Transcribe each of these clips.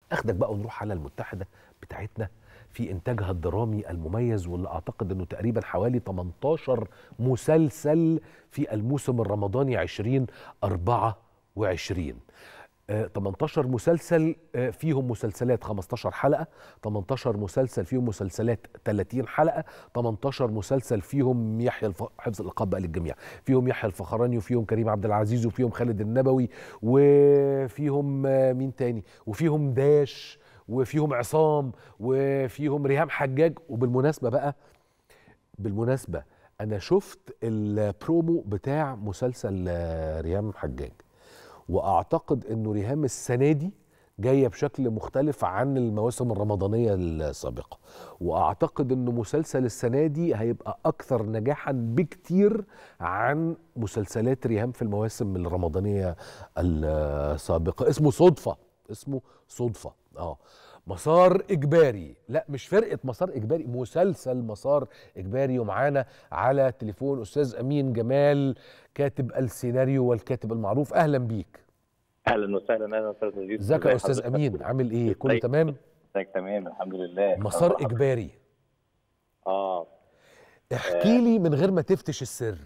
اخدك بقى ونروح على المتحده بتاعتنا في انتاجها الدرامي المميز واللي اعتقد انه تقريبا حوالي 18 مسلسل في الموسم الرمضاني 2024 آه، 18 مسلسل آه، فيهم مسلسلات 15 حلقة 18 مسلسل فيهم مسلسلات 30 حلقة 18 مسلسل فيهم يحيى الف... حفظ الألقاب بقى للجميع فيهم يحيى الفخراني وفيهم كريم عبد العزيز وفيهم خالد النبوي وفيهم آه، مين تاني وفيهم داش وفيهم عصام وفيهم ريهام حجاج وبالمناسبة بقى بالمناسبة أنا شفت البرومو بتاع مسلسل آه، ريهام حجاج واعتقد انه ريهام السنه دي جايه بشكل مختلف عن المواسم الرمضانيه السابقه واعتقد انه مسلسل السنه دي هيبقى اكثر نجاحا بكتير عن مسلسلات ريهام في المواسم الرمضانيه السابقه اسمه صدفه اسمه صدفه اه مسار اجباري لا مش فرقه مسار اجباري مسلسل مسار اجباري ومعانا على تليفون استاذ امين جمال كاتب السيناريو والكاتب المعروف اهلا بيك اهلا وسهلا اهلا وسهلا يوسف. ازيك يا ازي استاذ حضرتك؟ امين عامل ايه كله ازيك؟ تمام ازيك تمام الحمد لله مسار أخبار اجباري اه احكي لي من غير ما تفتش السر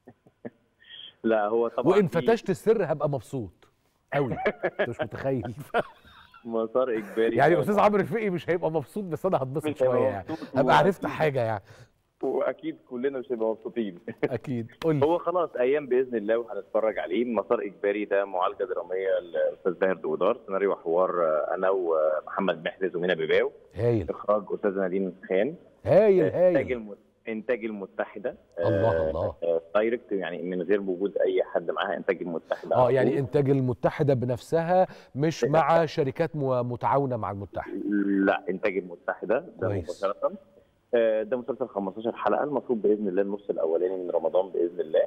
لا هو طبعا وان في فتشت السر هبقى مبسوط قوي انت مش متخيل مسار اجباري يعني ده استاذ عمرو الفقي مش هيبقى مبسوط بس انا هتبسط مش هيبقى شويه يعني مبسوط هبقى عرفت وأكيد- حاجه يعني واكيد كلنا مش هنبقى مبسوطين اكيد قول لي هو خلاص ايام باذن الله وهنتفرج عليه مسار اجباري ده معالجه دراميه للاستاذ باهر دودار سيناريو وحوار آه، انا ومحمد محرز ومنى بيباو هايل اخراج استاذ نادين خان هايل انتاج هايل الم... انتاج المتحده الله الله آه، دايركت يعني من غير وجود اي حد معاها انتاج المتحده اه على يعني طول. انتاج المتحده بنفسها مش مع شركات مو- متعاونه مع المتحده لا انتاج المتحده ده كويس. مباشره آه، ده مسلسل 15 حلقه المفروض باذن الله النص الاولاني من رمضان باذن الله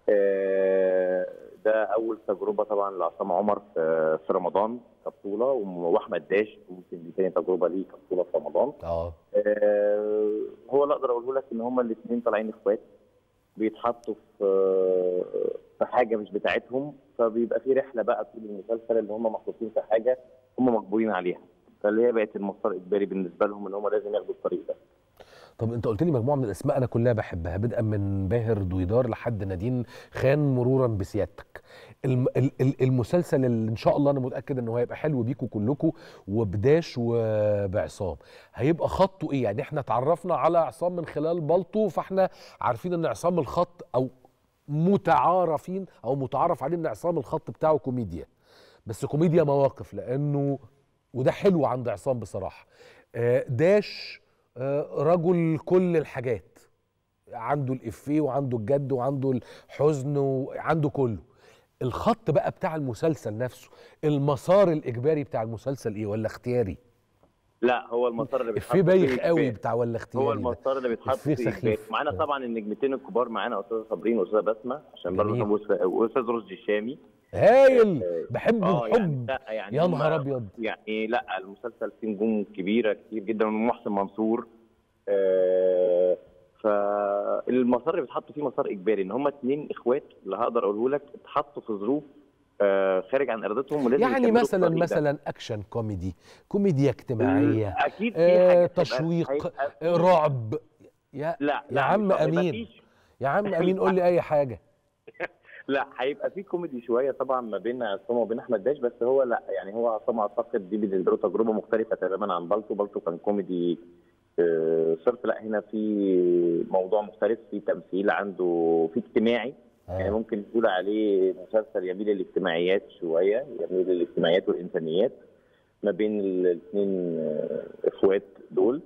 آه، ده اول تجربه طبعا لعصام عمر في في رمضان كبطوله واحمد داش ممكن دي تاني تجربه ليه كبطوله في رمضان اه آه، هو اللي اقدر اقوله لك ان هما الاثنين طالعين اخوات بيتحطوا في في حاجه مش بتاعتهم فبيبقى في رحله بقى طول المسلسل اللي هم محطوطين في حاجه هم مجبورين عليها فاللي هي بقت المسار اجباري بالنسبه لهم ان هم لازم ياخدوا الطريق ده طب انت قلت لي مجموعه من الاسماء انا كلها بحبها بدءا من باهر دويدار لحد نادين خان مرورا بسيادتك الم ال- ال- المسلسل اللي ان شاء الله انا متاكد انه هيبقى حلو بيكوا كلكوا وبداش وبعصام هيبقى خطه ايه يعني احنا اتعرفنا على عصام من خلال بلطو فاحنا عارفين ان عصام الخط او متعارفين او متعارف عليه ان عصام الخط بتاعه كوميديا بس كوميديا مواقف لانه وده حلو عند عصام بصراحه آه، داش آه، رجل كل الحاجات عنده الافيه وعنده الجد وعنده الحزن وعنده كله الخط بقى بتاع المسلسل نفسه المسار الاجباري بتاع المسلسل ايه ولا اختياري لا هو المسار اللي بيتحط افيه بايخ فيه قوي إجباري. بتاع ولا اختياري هو ده. المسار اللي بيتحط إفيه فيه سخيف. إجباري. معانا آه. طبعا النجمتين الكبار معانا استاذه صابرين واستاذه بسمه عشان برضه جميل. أستاذ- واستاذ رشدي الشامي هايل آه، بحبه اه يعني بحب لا يعني يا هم- نهار ابيض يعني لا المسلسل فيه نجوم كبيره كتير جدا محسن منصور آه، فالمسار اللي بيتحطوا فيه مسار اجباري ان هم اتنين اخوات اللي هقدر اقوله لك اتحطوا في ظروف آه، خارج عن ارادتهم ولازم يعني يكملوا مثلا الطريق ده. مثلا اكشن كوميدي كوميديا اجتماعيه اكيد في آه، حاجات هتبقى- تشويق هيبقى في- آه، رعب يا لا يا لا عم مش هيبقى امين فيش- يا عم امين قول لي اي حاجه لا هيبقى في كوميدي شويه طبعا ما بين عصام وبين احمد داش بس هو لا يعني هو عصام اعتقد دي بالنسبه له تجربه مختلفه تماما عن بالتو بالتو كان كوميدي آه، صرف لا هنا في موضوع مختلف في تمثيل عنده في اجتماعي يعني آه. ممكن تقول عليه مسلسل يميل للاجتماعيات شويه يميل للاجتماعيات والانسانيات ما بين الاثنين اخوات دول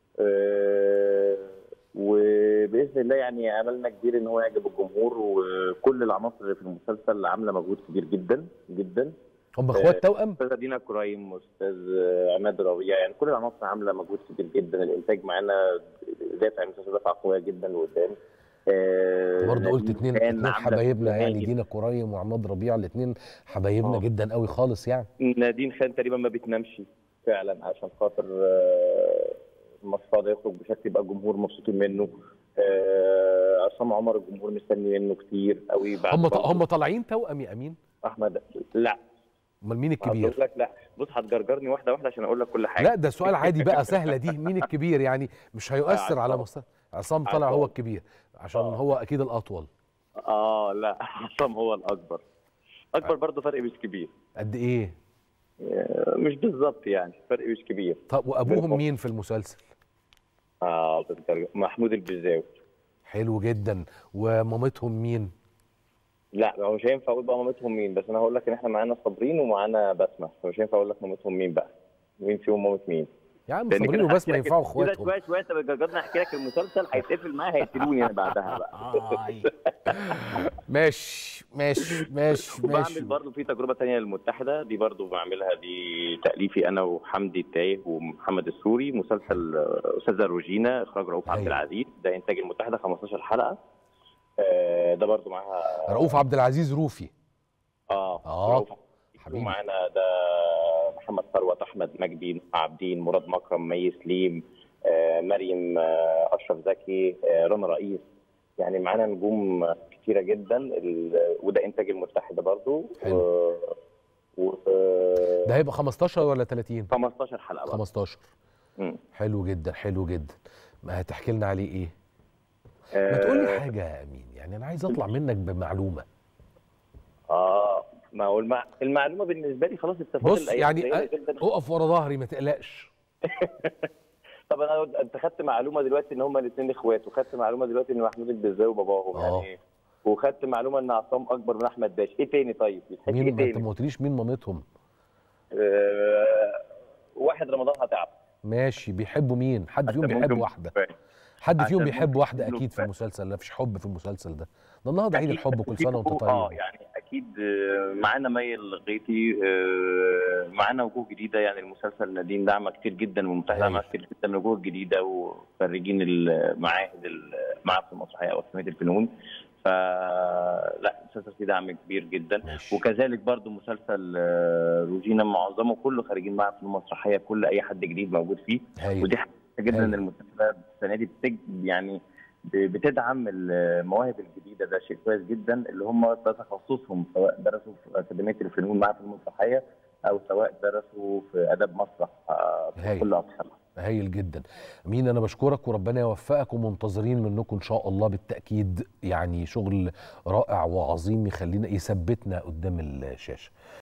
آه، وباذن الله يعني املنا كبير ان هو يعجب الجمهور وكل العناصر اللي في المسلسل عامله مجهود كبير جدا جدا هم اخوات توأم استاذه دينا كرايم واستاذ عماد ربيع يعني كل العناصر عامله مجهود كبير جدا الانتاج معانا دافع المسلسل دافع قويه جدا لقدام آه، برضه قلت نادين اتنين خان اتنين عاملة حبايبنا يعني جدا. دينا كريم وعماد ربيع الاتنين حبايبنا آه. جدا قوي خالص يعني نادين خان تقريبا ما بتنامش فعلا عشان خاطر آه، المصفى ده يخرج بشكل يبقى الجمهور مبسوطين منه آه، عصام عمر الجمهور مستني منه كتير قوي بعد هم ط- برضه هم طالعين توأم يا امين احمد لا امال مين هقول الكبير لك لا بص هتجرجرني واحده واحده عشان اقول لك كل حاجه لا ده سؤال عادي بقى سهله دي مين الكبير يعني مش هيؤثر على عصام. مستوى عصام طلع هو عصام. الكبير عشان آه. هو اكيد الاطول اه لا عصام هو الاكبر اكبر برضه فرق مش كبير قد ايه آه، مش بالظبط يعني فرق مش كبير طب وابوهم بالظبط. مين في المسلسل اه بتجرجر. محمود البزاوي حلو جدا ومامتهم مين لا هو مش هينفع اقول بقى مامتهم مين بس انا هقول لك ان احنا معانا صابرين ومعانا بسمه فمش هينفع اقول لك مامتهم مين بقى مين فيهم مامة مين يا عم لأن صابرين كده وبس ما هحكي لك- ينفعوا كده اخواتهم شويه شويه انت بتجرجرني احكي لك المسلسل هيتقفل معايا هيقتلوني انا بعدها بقى ماشي ماشي ماشي ماشي وبعمل برضه في تجربه تانية للمتحده دي برضه بعملها دي تاليفي انا وحمدي التايه ومحمد السوري مسلسل آه، استاذه روجينا اخراج رؤوف عبد أيوة. العزيز ده انتاج المتحده 15 حلقه آه، ده برضه معاها رؤوف عبد العزيز روفي اه آه، رؤوف حبيبي. ومعانا ده محمد ثروت احمد مجدي نوح عابدين مراد مكرم مي سليم آه، مريم آه، اشرف زكي آه، رنا رئيس يعني معانا نجوم كتيره جدا ال- وده انتاج المتحده برضو حلو. و... و... آه، ده هيبقى 15 ولا 30 15 حلقه برضو. 15 مم. حلو جدا حلو جدا ما هتحكي لنا عليه ايه ما تقول لي آه، حاجه يا امين يعني انا عايز اطلع منك بمعلومه اه ما هو المع... المعلومه بالنسبه لي خلاص التفاصيل بص الأيام يعني قليلة أ- جداً. اقف ورا ظهري ما تقلقش طب انا انت خدت معلومه دلوقتي ان هما الاثنين اخوات وخدت معلومه دلوقتي ان محمود البزاوي وباباهم آه. يعني وخدت معلومه ان عصام اكبر من احمد داش ايه تاني طيب يتحكي مين ايه ما انت تاني ما قلتليش مين مامتهم آه... واحد رمضان هتعب ماشي بيحبوا مين حد فيهم عشان بيحب ممكن- واحده حد فيهم عشان بيحب ممكن واحده يكونوا اكيد في فاهم. المسلسل لا فيش حب في المسلسل ده ده النهارده عيد أكيد- الحب كل أكيد سنه وانت اه طيب يعني اكيد آه، معانا مي الغيطي آه، معانا وجوه جديده يعني المسلسل نادين دعمه كتير جدا والمتحده هايل. دعمه كتير جدا من وجوه جديده وخريجين المعاهد المعهد المسرحيه او اكاديميه الفنون فلا المسلسل فيه دعم كبير جدا ماشي. وكذلك برضو مسلسل آه، روجينا معظمه كله خريجين معهد فنون مسرحيه كل اي حد جديد موجود فيه هايل ودي حاجه جدا هايل. ان المسلسلات السنه دي بتج يعني ب- بتدعم المواهب الجديده ده شيء كويس جدا اللي هم ده تخصصهم سواء درسوا في اكاديميه الفنون معهد الفنون المسرحيه او سواء درسوا في اداب مسرح آه، في هايل. كل اقسامها هايل جدا مين انا بشكرك وربنا يوفقك ومنتظرين منكم ان شاء الله بالتاكيد يعني شغل رائع وعظيم يخلينا يثبتنا قدام الشاشه